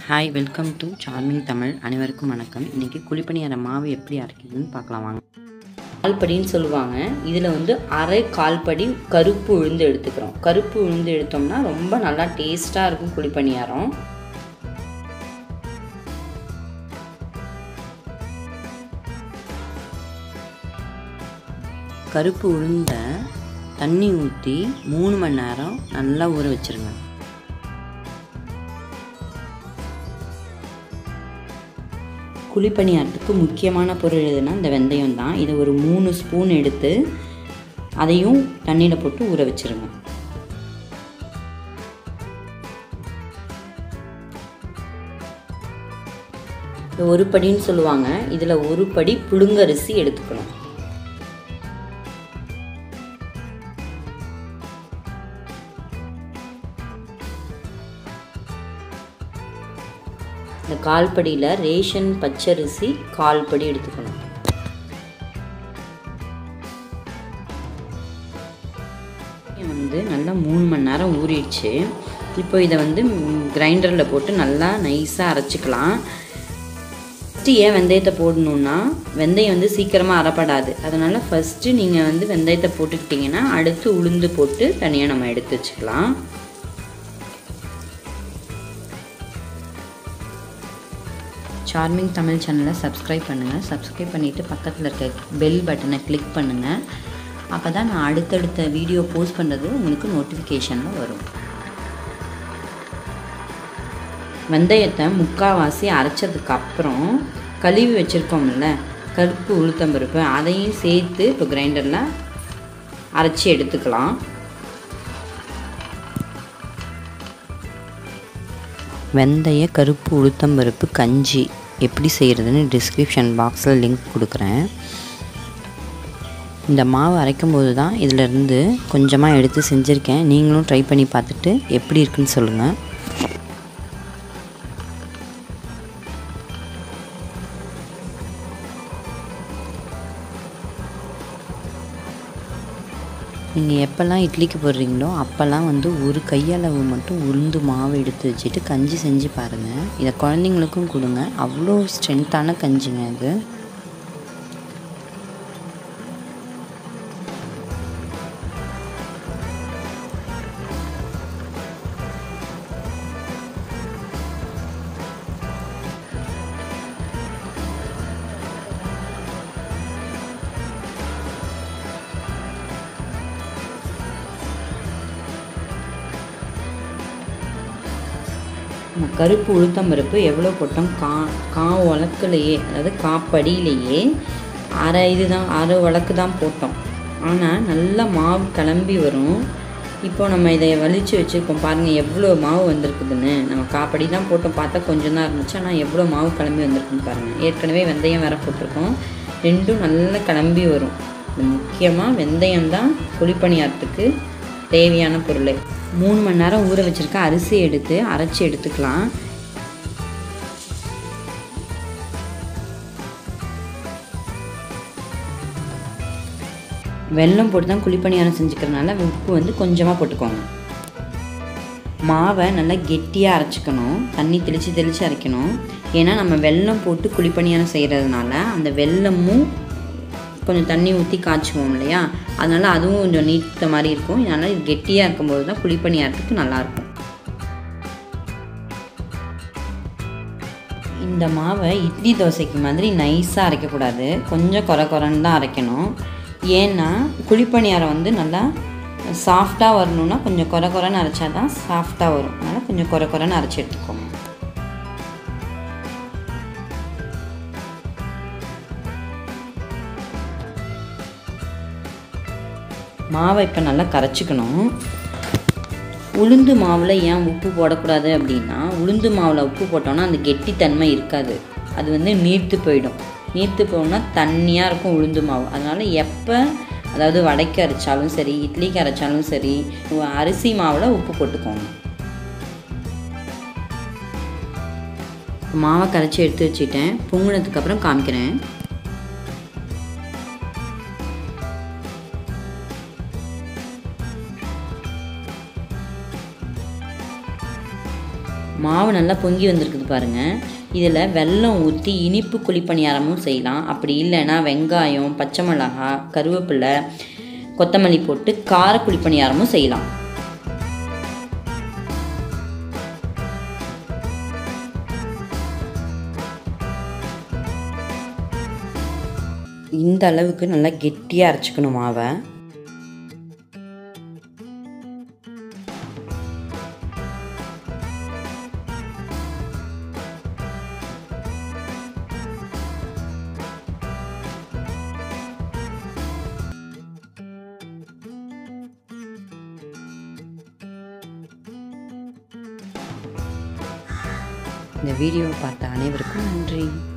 hi welcome to charming Tamil அனைவருக்கும் வணக்கம் இன்றைக்கி குழிப்பணியார மாவு எப்படி அரைக்கிறதுன்னு பார்க்கலாம் வாங்க கால்படின்னு சொல்லுவாங்க இதில் வந்து அரை கால்படி கருப்பு உளுந்து எடுத்துக்கிறோம் கருப்பு உளுந்து எடுத்தோம்னா ரொம்ப நல்லா டேஸ்ட்டாக இருக்கும் குழிப்பணியாரம் கருப்பு உளுந்த தண்ணி ஊற்றி மூணு மணி நேரம் நல்லா ஊற வச்சுருங்க குழிப்பணியாரத்துக்கு முக்கியமான பொருள் எதுனா இந்த வெந்தயம் தான் இதை ஒரு மூணு ஸ்பூன் எடுத்து அதையும் தண்ணியில் போட்டு ஊற வச்சுருங்க இந்த ஒரு படின்னு சொல்லுவாங்க இதில் ஒரு படி புழுங்கரிசி எடுத்துக்கணும் இந்த கால்படியில் ரேஷன் பச்சரிசி கால்படி எடுத்துக்கணும் வந்து நல்லா மூணு மணி நேரம் ஊறிடுச்சு இப்போ இதை வந்து கிரைண்டரில் போட்டு நல்லா நைஸாக அரைச்சிக்கலாம் ஃபஸ்ட்டு ஏன் வெந்தயத்தை போடணுன்னா வெந்தயம் வந்து சீக்கிரமாக அரைப்படாது அதனால் ஃபஸ்ட்டு நீங்கள் வந்து வெந்தயத்தை போட்டுக்கிட்டிங்கன்னா அடுத்து உளுந்து போட்டு தனியாக நம்ம எடுத்து வச்சுக்கலாம் சார்மிங் தமிழ் சேனலை சப்ஸ்கிரைப் பண்ணுங்கள் சப்ஸ்கிரைப் பண்ணிவிட்டு பக்கத்தில் இருக்க பெல் பட்டனை கிளிக் பண்ணுங்கள் அப்போ தான் நான் அடுத்தடுத்த வீடியோ போஸ்ட் பண்ணுறது உங்களுக்கு நோட்டிஃபிகேஷனில் வரும் வெந்தயத்தை முக்கால்வாசி அரைச்சதுக்கு அப்புறம் கழுவி வச்சுருக்கோம்ல கருப்பு உளுத்தம்பருப்பு அதையும் சேர்த்து இப்போ கிரைண்டரில் அரைச்சி எடுத்துக்கலாம் வெந்தய கருப்பு உளுத்தம்பருப்பு கஞ்சி எப்படி செய்கிறதுன்னு டிஸ்கிரிப்ஷன் பாக்ஸில் லிங்க் கொடுக்குறேன் இந்த மாவு அரைக்கும் போது தான் இதிலேருந்து கொஞ்சமாக எடுத்து செஞ்சுருக்கேன் நீங்களும் ட்ரை பண்ணி பார்த்துட்டு எப்படி இருக்குன்னு சொல்லுங்கள் நீங்கள் எப்போல்லாம் இட்லிக்கு போடுறீங்களோ அப்போல்லாம் வந்து ஒரு கையளவு மட்டும் உளுந்து மாவு எடுத்து வச்சுட்டு கஞ்சி செஞ்சு பாருங்கள் இதை குழந்தைங்களுக்கும் கொடுங்க அவ்வளோ ஸ்ட்ரென்த்தான கஞ்சிங்க இது நம்ம கருப்பு உளுத்தம்பருப்பு எவ்வளோ போட்டோம் கா கா உலக்குலையே அதாவது காப்படியிலேயே அரை இது தான் அரை உலக்கு தான் போட்டோம் ஆனால் நல்லா மாவு கிளம்பி வரும் இப்போ நம்ம இதை வலிச்சு வச்சுருக்கோம் பாருங்கள் எவ்வளோ மாவு வந்திருக்குதுன்னு நம்ம காப்படி தான் போட்டோம் பார்த்தா கொஞ்சம் தான் இருந்துச்சு ஆனால் எவ்வளோ மாவு கிளம்பி வந்திருக்குன்னு பாருங்கள் ஏற்கனவே வெந்தயம் வேற போட்டிருக்கோம் ரெண்டும் நல்லா கிளம்பி வரும் முக்கியமாக வெந்தயம் தான் குழிப்பணியாரத்துக்கு தேவையான பொருள் மூணு மணி நேரம் ஊற வச்சுருக்க அரிசி எடுத்து அரைச்சி எடுத்துக்கலாம் வெல்லம் போட்டு தான் குழிப்பணியாரம் செஞ்சுக்கிறதுனால உப்பு வந்து கொஞ்சமாக போட்டுக்கோங்க மாவை நல்லா கெட்டியாக அரைச்சிக்கணும் தண்ணி தெளித்து தெளித்து அரைக்கணும் ஏன்னா நம்ம வெல்லம் போட்டு குழிப்பணியாரம் செய்கிறதுனால அந்த வெல்லமும் கொஞ்சம் தண்ணி ஊற்றி காய்ச்சுவோம் இல்லையா அதனால் அதுவும் கொஞ்சம் நீட்ட மாதிரி இருக்கும் அதனால் இது கெட்டியாக இருக்கும்போது தான் குழிப்பணியாரத்துக்கு நல்லாயிருக்கும் இந்த மாவை இட்லி தோசைக்கு மாதிரி நைஸாக அரைக்கக்கூடாது கொஞ்சம் குறை குறைன்னு தான் அரைக்கணும் ஏன்னா குழிப்பணியாரம் வந்து நல்லா சாஃப்டாக வரணுன்னா கொஞ்சம் குறை குறைன்னு அரைச்சா தான் சாஃப்டாக வரும் அதனால் கொஞ்சம் குறை குறைன்னு அரைச்சி எடுத்துக்கோங்க மாவை இப்போ நல்லா கரைச்சிக்கணும் உளுந்து மாவில் ஏன் உப்பு போடக்கூடாது அப்படின்னா உளுந்து மாவில் உப்பு போட்டோன்னா அந்த கெட்டித்தன்மை இருக்காது அது வந்து நீர்த்து போயிடும் நீர்த்து போகணுன்னா தண்ணியாக இருக்கும் உளுந்து மாவு அதனால் எப்போ அதாவது வடைக்கு அரைச்சாலும் சரி இட்லிக்கு அரைச்சாலும் சரி அரிசி மாவில் உப்பு போட்டுக்கோங்க மாவை கரைச்சி எடுத்து வச்சுட்டேன் பொங்குனதுக்கப்புறம் காமிக்கிறேன் மாவு நல்லா பொங்கி வந்திருக்குது பாருங்கள் இதில் வெல்லம் ஊற்றி இனிப்பு குழிப்பணியாரமும் செய்யலாம் அப்படி இல்லைன்னா வெங்காயம் பச்சை மிளகாய் கருவேப்பிலை கொத்தமல்லி போட்டு கார குழிப்பணியாரமும் செய்யலாம் இந்த அளவுக்கு நல்லா கெட்டியாக அரைச்சிக்கணும் மாவை இந்த வீடியோவை பார்த்த அனைவருக்கும் நன்றி